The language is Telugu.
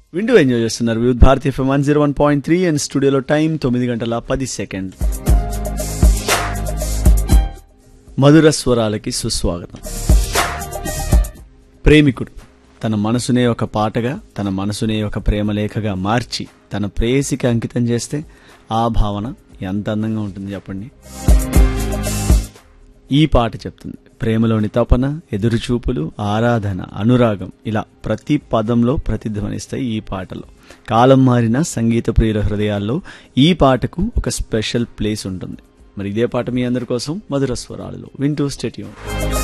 వింటూ ఎంజాయ్ చేస్తున్నారు Vividh Bharati FM one zero one point three and స్టూడియోలో టైం తొమ్మిది గంటల పది సెకండ్ మధుర స్వరాలకి సుస్వాగతం ప్రేమికుడు తన మనసునే ఒక పాటగా తన మనసునే ఒక ప్రేమలేఖగా మార్చి తన ప్రేయసికి అంకితం చేస్తే ఆ భావన ఎంత అందంగా ఉంటుంది చెప్పండి ఈ పాట చెప్తుంది ప్రేమలోని తపన ఎదురుచూపులు ఆరాధన అనురాగం ఇలా ప్రతి పదంలో ప్రతిధ్వనిస్తాయి ఈ పాటలో కాలం మారిన సంగీత ప్రియుల హృదయాల్లో ఈ పాటకు ఒక స్పెషల్ ప్లేస్ ఉంటుంది మరి ఇదే పాట మీ అందరి కోసం మధుర స్వరాలలో వింటూ స్టేట్యూన్